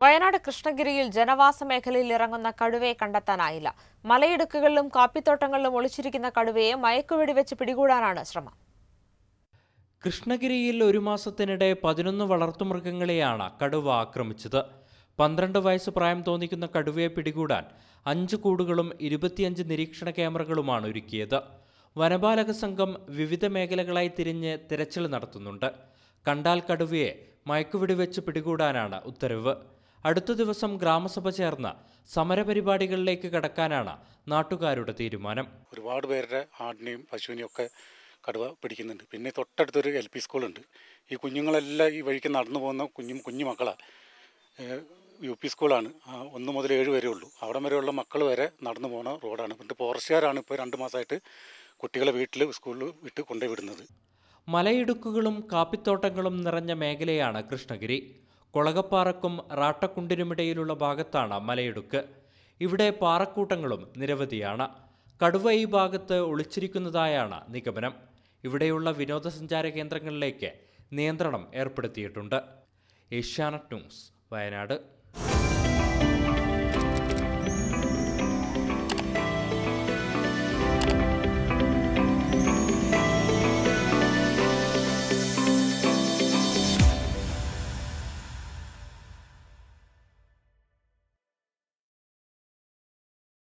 വയനാട് കൃഷ്ണഗിരിയിൽ ജനവാസ മേഖലയിൽ ഇറങ്ങുന്ന കടുവയെ കണ്ടെത്താനായില്ല മലയിടുക്കുകളിലും കാപ്പിത്തോട്ടങ്ങളിലും ഒളിച്ചിരിക്കുന്ന കടുവയെ മയക്കുവെടി വെച്ച് പിടികൂടാനാണ് ശ്രമം കൃഷ്ണഗിരിയിൽ ഒരു മാസത്തിനിടെ പതിനൊന്ന് വളർത്തുമൃഗങ്ങളെയാണ് കടുവ ആക്രമിച്ചത് പന്ത്രണ്ട് വയസ്സ് പ്രായം തോന്നിക്കുന്ന കടുവയെ പിടികൂടാൻ അഞ്ച് കൂടുകളും ഇരുപത്തിയഞ്ച് നിരീക്ഷണ ക്യാമറകളുമാണ് ഒരുക്കിയത് വനപാലക സംഘം വിവിധ മേഖലകളായി തിരിഞ്ഞ് തിരച്ചിൽ നടത്തുന്നുണ്ട് കണ്ടാൽ കടുവയെ മയക്കുവെടി വെച്ച് പിടികൂടാനാണ് ഉത്തരവ് അടുത്ത ദിവസം ഗ്രാമസഭ ചേർന്ന് സമരപരിപാടികളിലേക്ക് കടക്കാനാണ് നാട്ടുകാരുടെ തീരുമാനം ഒരുപാട് പേരുടെ ആടിനെയും പശുവിനെയും ഒക്കെ കടുവ പിടിക്കുന്നുണ്ട് പിന്നെ തൊട്ടടുത്തൊരു എൽ പി സ്കൂളുണ്ട് ഈ കുഞ്ഞുങ്ങളെല്ലാം ഈ വഴിക്ക് നടന്നു പോകുന്ന കുഞ്ഞു കുഞ്ഞു മക്കളാണ് യു പി സ്കൂളാണ് ആ, ഒന്ന് മുതൽ ഏഴ് വരെ ഉള്ളൂ അവിടെ വരെയുള്ള മക്കൾ വരെ നടന്നു പോകുന്ന റോഡാണ് എന്നിട്ട് ഫോറസ്റ്റുകാരാണ് ഇപ്പോൾ രണ്ട് മാസമായിട്ട് കുട്ടികളെ വീട്ടിൽ സ്കൂളിൽ വിട്ട് കൊണ്ടുപോയി വിടുന്നത് മലയിടുക്കുകളും കാപ്പിത്തോട്ടങ്ങളും നിറഞ്ഞ മേഖലയാണ് കൃഷ്ണഗിരി കൊളകപ്പാറക്കും റാട്ടക്കുണ്ടിനുമിടയിലുള്ള ഭാഗത്താണ് മലയിടുക്ക് ഇവിടെ പാറക്കൂട്ടങ്ങളും നിരവധിയാണ് കടുവ ഈ ഭാഗത്ത് ഒളിച്ചിരിക്കുന്നതായാണ് നിഗമനം ഇവിടെയുള്ള വിനോദസഞ്ചാര കേന്ദ്രങ്ങളിലേക്ക് നിയന്ത്രണം ഏർപ്പെടുത്തിയിട്ടുണ്ട് ഏഷ്യാനെറ്റ് ന്യൂസ് വയനാട്